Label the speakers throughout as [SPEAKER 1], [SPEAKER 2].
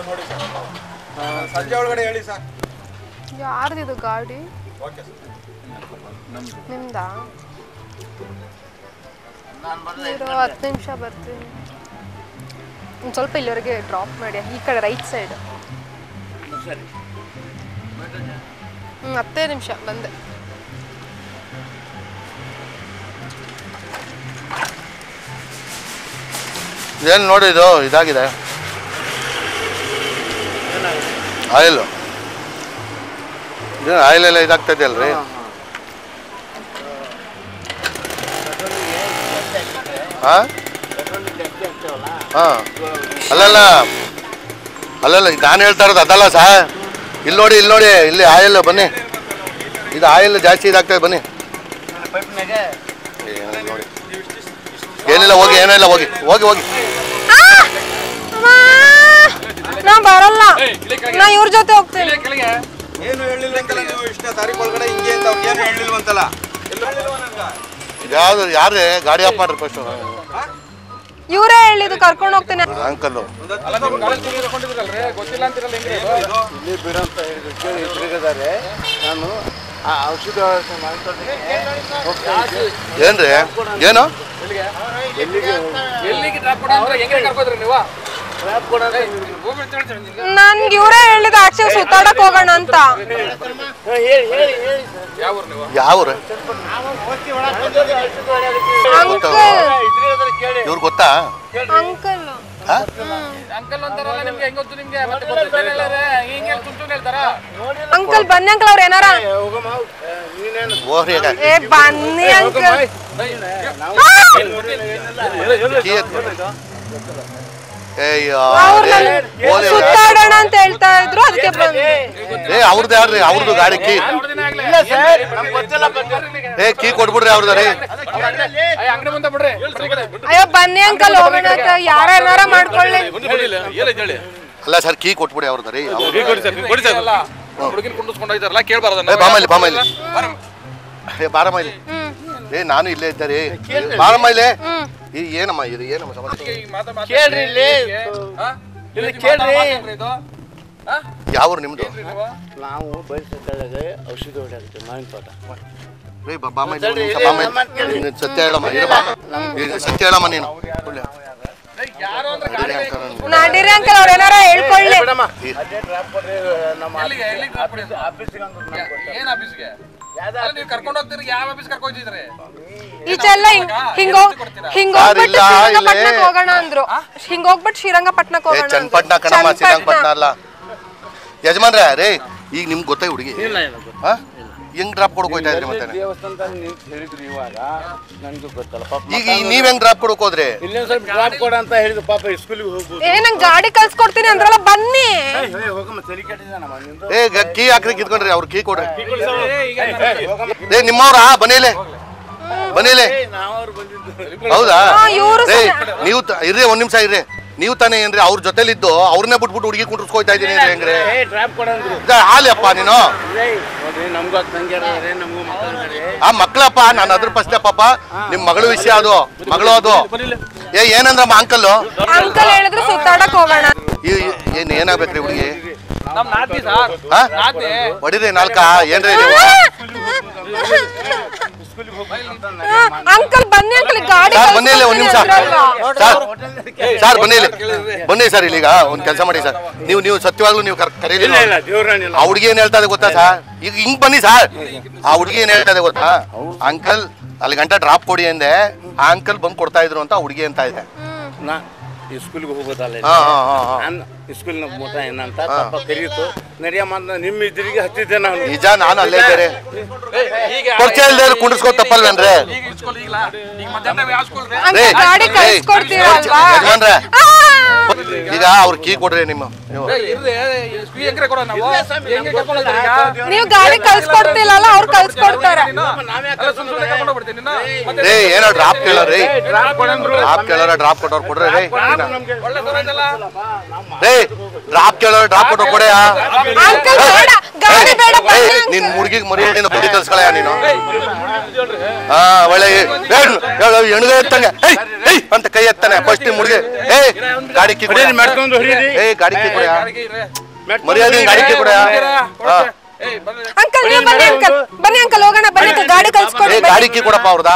[SPEAKER 1] ನೋಡಿ ಸರ್ ಆ, ಸಂಜೆ ಒಳಗಡೆ ಹೇಳಿ ಸರ್
[SPEAKER 2] ಯಾರ್ದಿದು ಗಾಡಿ
[SPEAKER 1] ಓಕೆ ಸರ್
[SPEAKER 2] ನಿಮ್ದಾ ಇರೋ ಹತ್ತು ನಿಮಿಷ ಬರ್ತೀನಿ ಒಂದು ಸ್ವಲ್ಪ ಇಲ್ಲಿವರೆಗೆ ಡ್ರಾಪ್ ಮಾಡಿ ಈ ಕಡೆ ರೈಟ್ ಸೈಡ್ ಹ್ಞೂ ಹತ್ತೇ ನಿಮಿಷ ಬಂದೆ
[SPEAKER 3] ಏನು ನೋಡಿ ಇದು ಇದಾಗಿದೆ ಆಯಿಲ್ ಇದು ಆಯಿಲ್ ಎಲ್ಲ ಇದಾಗ್ತಾ ಇದೆಯಲ್ರಿ ಹಾಂ ಹಾಂ ಅಲ್ಲಲ್ಲ ಅಲ್ಲಲ್ಲ ನಾನು ಹೇಳ್ತಾ ಇರೋದು ಅದಲ್ಲ ಸಹ ಇಲ್ಲಿ ನೋಡಿ ಇಲ್ಲಿ ನೋಡಿ ಇಲ್ಲಿ ಆಯಿಲ್ ಬನ್ನಿ ಇದು ಆಯಿಲ್ ಜಾಸ್ತಿ ಇದಾಗ್ತದೆ ಬನ್ನಿ ಏನಿಲ್ಲ ನೋಡಿ ಏನಿಲ್ಲ ಹೋಗಿ ಏನಿಲ್ಲ ಹೋಗಿ ಹೋಗಿ ಹೋಗಿ
[SPEAKER 2] ನಾ ಬರಲ್ಲ ನಾ ಇವ್ರ ಜೊತೆ ಹೋಗ್ತೀನಿ
[SPEAKER 1] ಏನು ಹೇಳಿಲ್ವಂತಲ್ಲ ನೀವು ಇಷ್ಟ ತಾರೀಕು ಒಳಗಡೆ ಹಿಂಗೆ ಅಂತ ಅವ್ರಿಗೆ ಏನು ಹೇಳಿಲ್ವಂತಲ್ಲ ಎಲ್ಲ
[SPEAKER 3] ಯಾವ್ದು ಯಾರೇ ಗಾಡಿ ಆಫ್ ಮಾಡ್ರಿ ಫಸ್ಟ್
[SPEAKER 2] ಇವರೇ ಹೇಳಿದ್ದು ಕರ್ಕೊಂಡು ಹೋಗ್ತೀನಿ
[SPEAKER 3] ಅಂಕಲ್ಲು
[SPEAKER 4] ಗೊತ್ತಿಲ್ಲ ಅಂತಿರಲ್ಲ ಹೆಂಗೆ
[SPEAKER 5] ಇಲ್ಲಿ ಬೀರಂತ ಹೇಳಿದಕ್ಕೆ ತಿರುಗಿದ್ದಾರೆ ನಾನು ಆ ಔಷಧ ವ್ಯವಸ್ಥೆ ಮಾಡ್ಕೊಳ್ತೀನಿ
[SPEAKER 3] ಏನ್ರಿ ಏನು
[SPEAKER 5] ಎಲ್ಲಿಗೆ
[SPEAKER 4] ಎಲ್ಲಿಗೆ ಡ್ರಾಪ್ ಕೊಡ ಅಂದ್ರೆ ಹೆಂಗೆ ಕರ್ಕೋದ್ರಿ ನೀವು
[SPEAKER 5] ಟ್ರ್ಯಾಪ್ ಕೊಡೋದು
[SPEAKER 2] ನನ್ಗೆ ಇವರೇ ಹೇಳಿದ ಆಚೆ ಸುತ್ತಾಡಕ್ ಹೋಗೋಣ ಅಂತ
[SPEAKER 5] ಹೇಳಿ ಹೇಳಿ ಹೇಳಿ
[SPEAKER 4] ಯಾವ ಊರು ನೀವು
[SPEAKER 3] ಯಾವ ಊರು
[SPEAKER 2] ಅಂಕಲ್
[SPEAKER 5] ಕೇಳಿ
[SPEAKER 3] ಇವ್ರು ಗೊತ್ತಾ
[SPEAKER 2] ಅಂಕಲ್
[SPEAKER 3] ಹಾ?
[SPEAKER 4] ಅಂಕಲ್ ಅಂತಾರಲ್ಲ ನಿಮ್ಗೆ ಹೆಂಗ್ ಗೊತ್ತು ನಿಮ್ಗೆ ಮತ್ತೆ ಗೊತ್ತಿಲ್ಲ ಹಿಂಗೆ ತುಂಟು ಹೇಳ್ತಾರ
[SPEAKER 2] ಅಂಕಲ್ ಬನ್ನಿ ಅಂಕಲ್ ಅವ್ರು ಏನಾರ
[SPEAKER 5] ಹೋಗಮ್ಮ ನೀನೇನು
[SPEAKER 3] ಹೋಗ್ರಿ ಈಗ
[SPEAKER 2] ಏ ಬನ್ನಿ ಅಂಕಲ್
[SPEAKER 3] ಕೀ ಎತ್ಕೊಂಡು. ಏಯ್ಯೋ,
[SPEAKER 2] ಅವ್ರು
[SPEAKER 3] ಏ,
[SPEAKER 2] ನನ್
[SPEAKER 3] ಓಲೆ-
[SPEAKER 2] ಸುತ್ತಾಡೋಣ ಅಂತ ಹೇಳ್ತಾ ಇದ್ರು ಅದಕ್ಕೆ ಬಂದೆ
[SPEAKER 3] ಏ ಅವ್ರದ್ದು ಯಾರ್ರಿ ಅವ್ರದ್ದು ಗಾಡಿ ಕೀ
[SPEAKER 5] ಇಲ್ಲ ಸರ್ ನಮ್ಗೆ ಗೊತ್ತಿಲ್ಲ
[SPEAKER 3] ಏ ಕೀ ಕೊಟ್ಬಿಡ್ರಿ ಅವ್ರದ್ದು ರೀ
[SPEAKER 4] ಅಂಗಡಿ ಮುಂದೆ ಬಿಡ್ರಿ
[SPEAKER 2] ಅಯ್ಯೋ ಬನ್ನಿ ಅಂಕಲ್ ಹೋಗೋಣ ಅಂತ ಯಾರ ಏನಾರ ಮಾಡ್ಕೊಳ್ಳಿ
[SPEAKER 3] ಅಲ್ಲ ಸರ್ ಕೀ ಕೊಟ್ಬಿಡಿ ಅವ್ರದ್ದು ರೀ
[SPEAKER 4] ಹುಡುಗಿನ ಕುಂಡಿಸ್ಕೊಂಡು ಹೋಯ್ತಾರಲ್ಲ ಕೇಳ್ಬಾರ್ದ
[SPEAKER 3] ಏ ಬಾಮಲ್ಲಿ ಬಾಮಲ್ಲಿ ಏ ಬಾರಮ್ಮ ಇಲ್ಲಿ ಏ ನಾನು ಇಲ್ಲೇ ಇದ್ದೆ ರೀ ಬಾರಮ್ಮ ಇಲ್ಲಿ ಈ ಏನಮ್ಮ ಇದು ಏನಮ್ಮ ಸಮಸ್ಯೆ
[SPEAKER 5] ಕೇಳ್ರಿ ಇಲ್ಲಿ ಇಲ್ಲಿ ಕೇಳ್ರಿ
[SPEAKER 3] ಯಾವ ಊರು ನಿಮ್ದು
[SPEAKER 5] ನಾವು ಬಯಸಿದ್ದಾಗೆ ಔಷಧಿ ಹೊಡೆಯಾಗುತ್ತೆ ಮಾವಿನ ತೋಟ
[SPEAKER 3] ಏ ಬಾ- ಬಾಮ ಇಲ್ಲಿ ಒಂದ್ ನಿಮಿಷ, ಬಾಮ ಇಲ್ಲಿ. ನೀನು ಸತ್ಯ ಹೇಳಮ್ಮ ಇರು ಬಾಮ. ಈಗ ಸತ್ಯ ಹೇಳಮ್ಮ ನೀನು ಒಳ್ಳೆ. ನಡೀರಿ ಅಂಕಲ್ ನನ್ಗೆ.
[SPEAKER 2] ನಡೀರಿ ಅಂಕಲ್ ಅವ್ರು ಏನಾರ ಹೇಳ್ಕೊಳ್ಳಿ
[SPEAKER 5] ಮೇಡಮ್ ಅದೇ ಡ್ರಾಪ್ ಕೊಡ್ರಿ ನಮ್ಮ ಆಫೀಸಿಗೆ ಅಂದ್ರೆ ನಮ್ಗೆ ಗೊತ್ತಿಲ್ಲ.
[SPEAKER 4] ಏನ್ ಆಫೀಸ್ಗೆ ನೀವು ಕರ್ಕೊಂಡು ಹೋಗ್ತೀರಿ ಯಾವ ಆಫೀಸ್ ಕರ್ಕೊಂಡು ಹೋಗ್ತಿದ್ರಿ
[SPEAKER 2] ಈಚೆಲ್ಲ ಹಿಂಗ್ ಹಿಂಗ್ ಹೋಗ್- ಹಿಂಗ್
[SPEAKER 3] ಸರ್,
[SPEAKER 2] ಹೋಗ್ಬಿಟ್ಟು
[SPEAKER 3] ಇಲ್ಲ,
[SPEAKER 2] ಶ್ರೀರಂಗಪಟ್ಟಣಕ್ಕೆ
[SPEAKER 3] ಇಲ್ಲೇ.
[SPEAKER 2] ಹೋಗೋಣ ಅಂದ್ರು ಹಿಂಗ್ ಹೋಗ್ಬಿಟ್ಟು ಶ್ರೀರಂಗಪಟ್ಟಣಕ್ಕೆ
[SPEAKER 3] ಏ
[SPEAKER 2] ಹೋಗೋಣ ಅಂದ್ರು.
[SPEAKER 3] ಚನ್ನಪಟ್ಟಣ ಕಣಮ್ಮ
[SPEAKER 2] ಚನ್ನಪಟ್ಟಣ.
[SPEAKER 3] ಶ್ರೀರಂಗಪಟ್ಟಣ ಅಲ್ಲ ಯಜಮಾನ್ರೆ ರೇ ಈಗ ನಿಮ್ಗೆ ಗೊತ್ತಾ ಹುಡುಗಿ
[SPEAKER 5] ಇಲ್ಲ ಇಲ್ಲ ಗೊತ್ತಿಲ್ಲ.
[SPEAKER 3] ಹಾ ಹೆಂಗ್ ಡ್ರಾಪ್ ಕೊಡಕ್ ಹೋಯ್ತಾ ಇದ್ರಿ ಮತ್ತೆ
[SPEAKER 5] ದೇವಸ್ಥಾನದಾಗ ನಿಂತು ಹೇಳಿದ್ರು ಇವಾಗ ನನಗೂ ಗೊತ್ತಲ್ಲ ಪಾಪ
[SPEAKER 3] ಈಗ ಈಗ ನೀವ್ ಹೆಂಗ್ ಡ್ರಾಪ್ ಕೊಡಕ್ ಹೋದ್ರಿ
[SPEAKER 5] ಇಲ್ಲೊಂದ್ ಸ್ವಲ್ಪ ಡ್ರಾಪ್ ಕೊಡ ಅಂತ ಹೇಳಿದ್ರು ಪಾಪ ಸ್ಕೂಲಿಗೆ ಹೋಗ್ಬೋದು
[SPEAKER 2] ಏ ನಂಗ್ ಗಾಡಿ ಕಳ್ಸ್ಕೊಡ್ತೀನಿ ಅಂದ್ರಲ್ಲ ಬನ್ನಿ
[SPEAKER 5] ಏಯ್, ಏಯ್, ಹೋಗಮ್ಮ ತಲೆ ಕೆಟ್ಟಿದ್ದಾನಮ್ಮ ನಿಂದು
[SPEAKER 3] ಏ ಗ- ಕೀ ಹಾಕ್ರಿ ಕಿತ್ಕೊಂಡ್ರಿ ಅವ್ರ ಕೀ ಕೊಡ್ರಿ
[SPEAKER 5] ಏಯ್, ಹೋಗಮ್ಮ
[SPEAKER 3] ಏ ನಿಮ್ಮವ್ರ ಬನ್ನಿಲೆ ಬನ್ನಿಲೆ
[SPEAKER 5] ಏಯ್, ನಾವ್ರು ಬಂದಿದ್ದು
[SPEAKER 3] ಹೌದಾ
[SPEAKER 2] ಹಾ, ಇವ್ರು
[SPEAKER 3] ಏ
[SPEAKER 2] ಸಹ-
[SPEAKER 3] ನೀವು ತ- ಇರ್ರಿ ಒಂದ್ ನಿಮಿಷ ಇರ್ರಿ ನೀವು ತಾನೇ ಏನ್ರಿ ಅವ್ರ ಜೊತೆಲಿದ್ದು ಅವ್ರನ್ನೇ ಬಿಟ್ಬಿಟ್ಟು ಹುಡುಗಿ ಕುಂಡ್ರಸ್ಕೊಯ್ತಾ ಇದೀನಿ ಅಂದ್ರೆ ಹೆಂಗ್ರಿ
[SPEAKER 5] ಏ ಡ್ರಾಪ್ ಕೊಡಂದ್ರು
[SPEAKER 3] ಇದ ಹಾಲಿಯಪ್ಪ ನೀನು
[SPEAKER 5] ಏಯ್, ನೋಡ್ರಿ ನಮ್ಗೂ ತಂಗಿ ಅದಾರೆ ನಮಗೂ ಮಕ್ಕಳಿದ್ದಾರೆ
[SPEAKER 3] ಆ ಮಕ್ಳಪ್ಪ ನಾನು ಅದ್ರ ಪ್ರಶ್ನೆ ಪಾಪ ನಿಮ್ ಮಗಳ ವಿಷಯ ಅದು ಮಗಳು ಅದು ಏ ಏನಂದ್ರಮ್ಮ ಅಂಕಲ್ಲು
[SPEAKER 2] ಅಂಕಲ್ ಹೇಳಿದ್ರು ಸುತ್ತಾಡಕ್ ಹೋಗೋಣ
[SPEAKER 3] ಈ ಏನ್ ಏನಾಗ್ಬೇಕ್ರಿ ಹುಡುಗಿ
[SPEAKER 4] ನಮ್ ನಾತಿ ಸರ್
[SPEAKER 3] ಹಾ
[SPEAKER 4] ನಾತಿ
[SPEAKER 3] ಹೊಡಿರಿ ನಾಲ್ಕ ಏನ್ರಿ ನೀವು
[SPEAKER 2] ಅಂಕಲ್ ಬನ್ನಿ ಅಂಕಲ್ ಗಾಡಿ
[SPEAKER 3] ಸರ್ ಬನ್ನಿ ಇಲ್ಲಿ ಒಂದ್ ನಿಮಿಷ
[SPEAKER 2] ಕಳ್ಸ್ಕೊಡ್ತೀನಿ ಅಂದ್ರಲ್ವಾ?
[SPEAKER 3] ಸರ್ ಸರ್ ಬನ್ನಿ ಇಲ್ಲಿ ಬನ್ನಿ ಸರ್ ಇಲ್ಲಿಗ ಒಂದ್ ಕೆಲಸ ಮಾಡಿ ಸರ್ ನೀವು ನೀವು ಸತ್ಯವಾಗ್ಲೂ ನೀವು ಕರ್- ಕರೀಲಿ
[SPEAKER 5] ಇಲ್ಲ ಇಲ್ಲ ದೇವ್ರಾಣಿಲ್ಲ
[SPEAKER 3] ಆ ಹುಡುಗಿ ಏನ್ ಹೇಳ್ತಾ ಇದೆ ಗೊತ್ತಾ ಸರ್ ಈಗ ಹಿಂಗ್ ಬನ್ನಿ ಸರ್ ಆ ಹುಡುಗಿ ಏನ್ ಹೇಳ್ತಾ ಇದೆ ಗೊತ್ತಾ ಅಂಕಲ್ ಅಲ್ಲಿ ಗಂಟ ಡ್ರಾಪ್ ಕೊಡಿ ಅಂದೆ ಆ ಅಂಕಲ್ ಬಂದ್ ಕೊಡ್ತಾ ಇದ್ರು ಅಂತ ಆ ಹುಡುಗಿ ಅಂತ ಇದೆ
[SPEAKER 5] ನಾ ಈ ಸ್ಕೂಲ್ಗೆ ಹೋಗೋದಲ್ಲ
[SPEAKER 3] ಹಾ ಹಾ ಹಾ ಹಾ
[SPEAKER 5] ನಾನು ಸ್ಕೂಲ್ನ ಮೂಟ ಏನಂತ ಪಾಪ ಕರೀತು ನಡಿಯಮ್ಮ ಅಂತ ನಿಮ್ಮ ಇದ್ರಿಗೆ ಹತ್ತಿದ್ದೆ ನಾನು
[SPEAKER 3] ನಿಜ ನಾನು ಅಲ್ಲೇ ಇದ್ದೇನೆ
[SPEAKER 4] ಈಗ
[SPEAKER 3] ಪರಿಚಯ ಇಲ್ದೇ ಕುಂಡಿಸ್ಕೋ ತಪ್ಪಲ್ವೇನ್ರಿ
[SPEAKER 4] ಈಗ ಇಸ್ಕೊಲ್ ಈಗಲ ಈಗ ಮಧ್ಯಾಹ್ನ ಯಾವ ಸ್ಕೂಲ್ ರೀ
[SPEAKER 2] ಅಂಕಲ್
[SPEAKER 3] ರೇ,
[SPEAKER 2] ಗಾಡಿ
[SPEAKER 3] ರೇ,
[SPEAKER 2] ಕಳ್ಸ್ಕೊಡ್ತೀರಲ್ವಾ
[SPEAKER 3] ಯಜಮಾನ್ರೆ
[SPEAKER 2] ಆ!
[SPEAKER 3] ಈಗ ಅವ್ರ ಕೀ ಕೊಡ್ರಿ ನಿಮ್ಮ ನೀವು
[SPEAKER 4] ಇರ್ರಿ ಸ್ಕೂಲ್ ಹೆಂಗ್ರೆ ಕೊಡೋಣ ನಾವು ಹೆಂಗೆ ಕರ್ಕೊಂಡು ಹೋಗ್ತೀರಿ ಈಗ
[SPEAKER 2] ನೀವು ಗಾಡಿ ಕಳ್ಸ್ಕೊಡ್ತಿಲ್ಲಲ್ಲ ಅವ್ರು ಕಳ್ಸ್ಕೊಡ್ತಾರೆ
[SPEAKER 4] ಅಲ್ಲ, ಸುಮ್ ಸುಮ್ನೆ ಕರ್ಕೊಂಡು ಹೋಗ್ಬಿಡ್ತೀನಿ ನಿನ್ನ. ಮತ್ತೆ
[SPEAKER 3] ರೇ ಏನೋ ಡ್ರಾಪ್ ಕೇಳೋರಿ
[SPEAKER 5] ಡ್ರಾಪ್ ಕೊಡಂದ್ರು
[SPEAKER 3] ಡ್ರಾಪ್ ಕೇಳೋರ ಡ್ರಾಪ್ ಕೊಟ್ಟವ್ರು ಕೊಡ್ರಿ ರೇ
[SPEAKER 5] ನಮ್ಗೆ
[SPEAKER 4] ಒಳ್ಳೆ ತೋರೈತಲ್ಲ
[SPEAKER 3] ರೇ ಡ್ರಾಪ್ ಕೇಳೋರ ಡ್ರಾಪ್ ಕೊಟ್ಟವ್ರು ಕೊಡೆ
[SPEAKER 2] ಅಂಕಲ್ ಬೇಡ ಗಾಡಿ ಬೇಡ ಬನ್ನಿ
[SPEAKER 3] ಏಯ್,
[SPEAKER 2] uncle.
[SPEAKER 3] ನಿನ್ ಹುಡುಗಿಗೆ ಮರ್ಯಾದೆನ ಬುದ್ಧಿ ಕಲ್ಸ್ಕೊಳಯ್ಯ ನೀನು ಹಾ ಒಳ್ಳೆ ಎಣಗ ಎತ್ತಂಗ ಏಯ್ ಏಯ್ ಅಂತ ಕೈ ಎತ್ತಾನೆ ಫಸ್ಟ್ ನಿಮ್ ಹುಡುಗಿ ಏಯ್ ಗಾಡಿ ಕೀ ಕೊಡ್ಯಾ.
[SPEAKER 5] ಮಾಡ್ಕೊಂಡು ಹೊಡೀರಿ
[SPEAKER 3] ಏಯ್ ಗಾಡಿ ಕೀ ಕೊಡ್ಯಾ. ಮರ್ಯಾದೆ ಗಾಡಿ ಕೀ ಕೊಡ್ಯಾ. ಹಾ.
[SPEAKER 2] ಅಂಕಲ್ ನೀವು ಬನ್ನಿ ಅಂಕಲ್ ಬನ್ನಿ ಅಂಕಲ್ ಹೋಗೋಣ ಬನ್ನಿ ಅಂಕಲ್ ಗಾಡಿ ಕಳ್ಸ್ಕೊಡಿ
[SPEAKER 3] ಏ ಗಾಡಿ ಕೀ ಕೊಡಪ್ಪ ಅವ್ರದಾ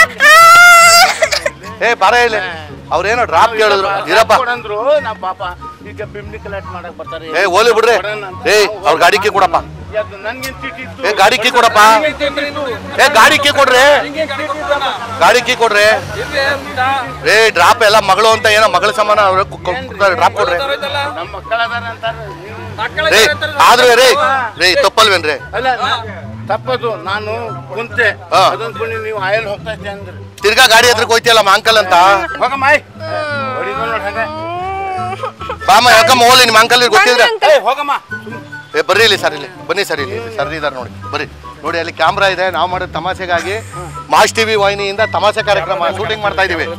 [SPEAKER 3] ಏ ಬರ ಇಲ್ಲಿ ಅವ್ರೇನೋ ಡ್ರಾಪ್ ಕೇಳಿದ್ರು ಇರಪ್ಪ
[SPEAKER 5] ಕೊಡಂದ್ರು ನಾ ಪಾಪ ಈಗ ಬಿಮ್ನಿ ಕಲೆಕ್ಟ್ ಮಾಡಕ್ ಬರ್ತಾರೆ
[SPEAKER 3] ಏ ಓಲಿ ಬಿಡ್ರಿ ಏಯ್ ಅವ್ರ ಗಾಡಿ ಕೀ ಕೊಡಪ್ಪ
[SPEAKER 5] ನನ್ಗೇನ್ ಚೀಟಿ ಇತ್ತು
[SPEAKER 3] ಏ ಗಾಡಿ ಕೀ ಕೊಡಪ್ಪ ಏ ಗಾಡಿ ಕೀ ಕೊಡ್ರಿ ಗಾಡಿ ಕೀ ಕೊಡ್ರಿ ಏ ಡ್ರಾಪ್ ಎಲ್ಲ ಮಗಳು ಅಂತ ಏನೋ ಮಗಳ ಸಮಾನ ಅವ್ರು ಡ್ರಾಪ್ ಕೊಡ್ರಿ
[SPEAKER 5] ನಮ್ಮ ಮಕ್ಕಳ ಅದಾರ ಅಂತಾರೆ ನೀವು-
[SPEAKER 3] ರೇ ಆದ್ರೆ ರೇ ರೇ ತಪ್ಪಲ್ವೇನ್ರಿ
[SPEAKER 5] ಅಲ್ಲ ನಾ- ತಪ್ಪದು ನಾನು ಕುಂತೆ
[SPEAKER 3] ಹಾ.
[SPEAKER 5] ಅದೊಂದು ನೀವು ಆಯಲ್ ಹೋಗ್ತಾ ಇದ್ದೆ ಅಂದ್ರಿ
[SPEAKER 3] ತಿರ್ಗಾ ಗಾಡಿ ಹತ್ರಕ್ಕೆ ಹೋಯ್ತಿಯಲ್ಲ ಅಂಕಲ್ ಅಂತ
[SPEAKER 5] ಹೋಗಮ್ಮಾಯ್ ಹೊಡಿದು ನೋಡ್ ಹಂಗೆ
[SPEAKER 3] ಬಾಮ ಯಾಕಮ್ಮ ಹೋಗ್ಲಿ ನಿಮ್ಮ ಅಂಕಲ್ ಗೊತ್ತಿದ್ರೆ
[SPEAKER 2] ಅಂಕಲ್
[SPEAKER 5] ಏಯ್ ಹೋಗಮ್ಮ
[SPEAKER 3] ಏ ಬರ್ರಿ ಇಲ್ಲಿ ಸರ್ ಇಲ್ಲಿ ಬನ್ನಿ ಸರ್ ಇಲ್ಲಿ ಇಲ್ಲಿ ಸರ್ ಇದಾರೆ ನೋಡಿ ಬರ್ರಿ ನೋಡಿ ಅಲ್ಲಿ ಕ್ಯಾಮ್ರಾ ಇದೆ ನಾವು ಮಾಡೋದು ತಮಾಷೆಗಾಗಿ ಮಾಸ್ ಟಿವಿ ವಾಹಿನಿಯಿಂದ ತಮಾಷೆ ಕಾರ್ಯಕ್ರಮ ಶೂಟಿಂಗ್ ಮಾಡ್ತಾ ಇದೀವಿ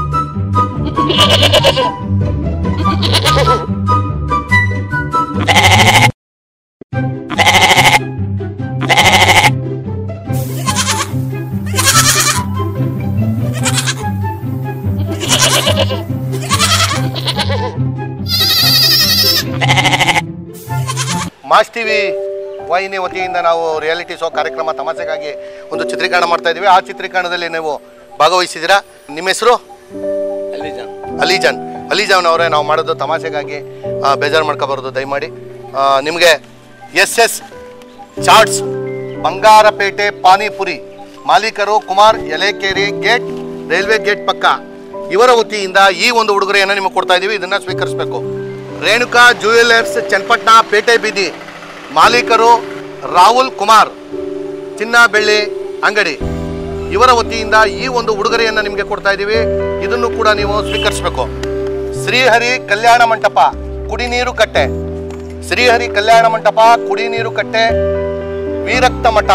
[SPEAKER 3] ಮಾಸ್ ಟಿವಿ ವಾಹಿನಿ ವತಿಯಿಂದ ನಾವು ರಿಯಾಲಿಟಿ ಶೋ ಕಾರ್ಯಕ್ರಮ ತಮಾಷೆಗಾಗಿ ಒಂದು ಚಿತ್ರೀಕರಣ ಮಾಡ್ತಾ ಇದೀವಿ ಆ ಚಿತ್ರೀಕರಣದಲ್ಲಿ ನೀವು ಭಾಗವಹಿಸಿದ್ದೀರಾ ನಿಮ್ಮ ಹೆಸರು
[SPEAKER 5] ಅಲ್ಲಿ ಜನ
[SPEAKER 3] ಅಲಿಜಾನ್ ಅಲಿಜಾನ್ ಅವರೇ ನಾವು ಮಾಡೋದು ತಮಾಷೆಗಾಗಿ ಆ, ಬೇಜಾರು ಮಾಡ್ಕೋಬಾರ್ದು ದಯಮಾಡಿ ಆ, ನಿಮಗೆ S S chats Bangarapete panipuri ಮಾಲೀಕರು Kumar Elekeri gate railway gate ಪಕ್ಕ ಇವರ ವತಿಯಿಂದ ಈ ಒಂದು ಉಡುಗೊರೆಯನ್ನು ನಿಮಗೆ ಕೊಡ್ತಾ ಇದ್ದೀವಿ ಇದನ್ನು ಸ್ವೀಕರಿಸಬೇಕು ರೇಣುಕಾ ಜ್ಯುವೆಲರ್ಸ್ ಚನ್ನಪಟ್ಟಣ ಪೇಟೆ ಬೀದಿ ಮಾಲೀಕರು ರಾಹುಲ್ ಕುಮಾರ್ ಚಿನ್ನ ಬೆಳ್ಳಿ ಅಂಗಡಿ ಇವರ ವತಿಯಿಂದ ಈ ಒಂದು ಉಡುಗೊರೆಯನ್ನು ನಿಮಗೆ ಕೊಡ್ತಾ ಇದ್ದೀವಿ ಇದನ್ನು ಕೂಡ ನೀವು ಸ್ವೀಕರಿಸಬೇಕು ಶ್ರೀಹರಿ ಕಲ್ಯಾಣ ಮಂಟಪ ಕುಡಿನೀರು ಕಟ್ಟೆ ಶ್ರೀಹರಿ ಕಲ್ಯಾಣ ಮಂಟಪ ಕುಡಿನೀರು ಕಟ್ಟೆ ವೀರಕ್ತ ಮಠ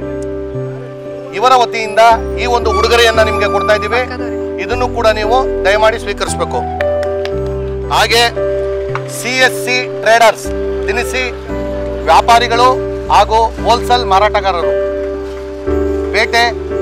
[SPEAKER 3] ಇವರ ವತಿಯಿಂದ ಈ ಒಂದು ಉಡುಗೊರೆಯನ್ನ ನಿಮಗೆ ಕೊಡ್ತಾ ಇದ್ದೀವಿ ಇದನ್ನು ಕೂಡ ನೀವು ದಯಮಾಡಿ ಸ್ವೀಕರಿಸಬೇಕು ಹಾಗೆ ಸಿ ಎಸ್ ಸಿ ಟ್ರೇಡರ್ಸ್ ದಿನಸಿ ವ್ಯಾಪಾರಿಗಳು ಹಾಗೂ ಹೋಲ್ಸೇಲ್ ಮಾರಾಟಗಾರರು ಪೇಟೆ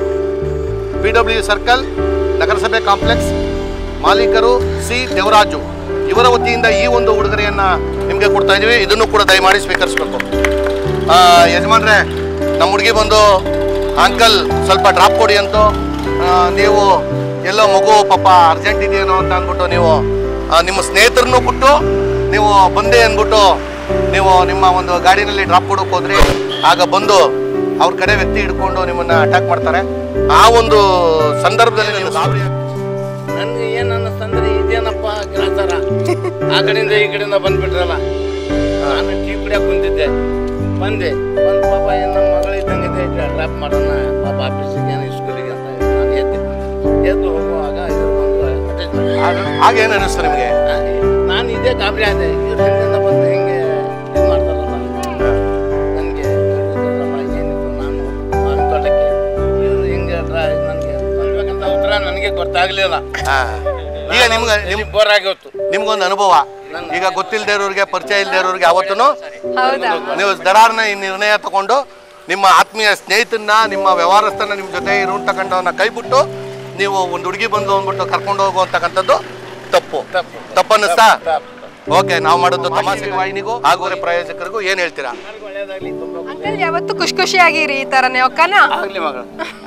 [SPEAKER 3] ಪಿ ಡಬ್ಲ್ಯೂ ಸರ್ಕಲ್ ನಗರಸಭೆ ಕಾಂಪ್ಲೆಕ್ಸ್ ಮಾಲೀಕರು ಸಿ ದೇವರಾಜು ಇವರ ವತಿಯಿಂದ ಈ ಒಂದು ಉಡುಗೊರೆಯನ್ನ ನಿಮಗೆ ಕೊಡ್ತಾ ಇದೀವಿ ಇದನ್ನು ಕೂಡ ದಯಮಾಡಿ ಸ್ವೀಕರಿಸಬೇಕು ಯಜಮಾನ್ರೆ ನಮ್ಮ ಹುಡುಗಿ ಬಂದು ಅಂಕಲ್ ಸ್ವಲ್ಪ ಡ್ರಾಪ್ ಕೊಡಿ ಅಂತೂ ಆ, ನೀವು ಎಲ್ಲೋ ಮಗು ಪಾಪ ಅರ್ಜೆಂಟ್ ಇದೆಯೇನೋ ಅಂತ ಅಂದ್ಬಿಟ್ಟು ನೀವು ಆ, ನಿಮ್ಮ ಸ್ನೇಹಿತರನ್ನು ಬಿಟ್ಟು ನೀವು ಬಂದೆ ಅಂದ್ಬಿಟ್ಟು ನೀವು ನಿಮ್ಮ ಒಂದು ಗಾಡಿನಲ್ಲಿ ಡ್ರಾಪ್ ಕೊಡೋಕೆ ಹೋದ್ರಿ ಆಗ ಬಂದು ಅವ್ರ ಕಡೆ ವ್ಯಕ್ತಿ ಹಿಡ್ಕೊಂಡು ನಿಮ್ಮನ್ನ ಅಟ್ಯಾಕ್ ಮಾಡ್ತಾರೆ ಆ ಒಂದು ಸಂದರ್ಭದಲ್ಲಿ ನೀವು ಗಾಬರಿ
[SPEAKER 5] ನನ್ಗೆ ಏನ್ ಅನ್ನಿಸ್ತಂದ್ರೆ ಇದೇನಪ್ಪ ಗ್ರಾಚಾರ ಆ ಕಡೆಯಿಂದ ಈ ಕಡೆಯಿಂದ ಬಂದ್ಬಿಟ್ರಲ್ಲ ನಾನು ಟೀ ಕುಡಿಯಕ್ ಕುಂತಿದ್ದೆ ಬಂದೆ ಬಂದ್ ಪಾಪ ಏನ್ ನಮ್ಮ ಮಗಳು ಇದ್ದಂಗಿದೆ ಡ್ರಾಪ್ ಮಾಡೋಣ ಪಾಪ ಆಫೀಸಿಗೆ ಏನು ಸ್ಕೂಲಿಗೆ ಅಂತ ನಾನು ಎದ್ದೆ ಎದ್ದು ಹೋಗುವಾಗ ಇವ್ರು ಬಂದು ಅಟ್ಯಾಚ್ ಮಾಡಿ
[SPEAKER 3] ಆಗ- ಆಗ ಏನು ಅನಿಸ್ತು ನಿಮಗೆ
[SPEAKER 5] ನಾನು ಇದೇ ಗಾಬರಿ ಆದೆ ಇವ್ರ ಹಿಂದಿಂದ ಬಂದು ಹಿಂಗೆ ಇದು ಮಾಡ್ತಾರಲ್ಲ ನನಗೆ ಏನಿತ್ತು ನಾನು ಅನ್ಕೊಳ್ಳಕ್ಕೆ ಇವರು ಹಿಂಗೆ ನನಗೆ ಬಂದ್ಬೇಕಂತ ಉತ್ತರ ನನಗೆ ಗೊತ್ತಾಗ್ಲಿಲ್ಲ
[SPEAKER 3] ಈಗ ನಿಮ್ಗೆ ನಿಮ್
[SPEAKER 5] ಬೋರ್ ಆಗೋತ್ತು
[SPEAKER 3] ನಿಮ್ಗೊಂದು ಅನುಭವ ಈಗ ಗೊತ್ತಿಲ್ಲದೆ ಇರೋರಿಗೆ ಪರಿಚಯ ಇಲ್ಲದೆ ಇರೋರಿಗೆ ಯಾವತ್ತೂ
[SPEAKER 2] ಹೌದಾ
[SPEAKER 3] ನೀವು ದರಾರ್ನ ಈ ನಿರ್ಣಯ ತಗೊಂಡು ನಿಮ್ಮ ಆತ್ಮೀಯ ಸ್ನೇಹಿತನ್ನ ನಿಮ್ಮ ವ್ಯವಹಾರಸ್ಥನ ನಿಮ್ಮ ಜೊತೆ ಇರುವಂತಕ್ಕಂಥವನ್ನ ಕೈ ಬಿಟ್ಟು ನೀವು ಒಂದು ಹುಡುಗಿ ಬಂದು ಅಂದ್ಬಿಟ್ಟು ಕರ್ಕೊಂಡು ಹೋಗುವಂತಕ್ಕಂಥದ್ದು ತಪ್ಪು
[SPEAKER 5] ತಪ್ಪು.
[SPEAKER 3] ತಪ್ಪನ್ನಿಸ್ತಾ
[SPEAKER 5] ತಪ್ಪು.
[SPEAKER 3] ಓಕೆ ನಾವು ಮಾಡೋದು ತಮಾಷೆ ವಾಹಿನಿಗೂ ಹಾಗೂ ಪ್ರಾಯೋಜಕರಿಗೂ ಏನ್ ಹೇಳ್ತೀರಾ
[SPEAKER 5] ಒಳ್ಳೇದಾಗ್ಲಿ ತುಂಬ
[SPEAKER 2] ಅಂಕಲ್ ಯಾವತ್ತು ಖುಷಿ ಖುಷಿಯಾಗಿರಿ ಈ ತರನೇ ಒಕ್ಕನ
[SPEAKER 5] ಆಗ್ಲಿ ಮಗಳು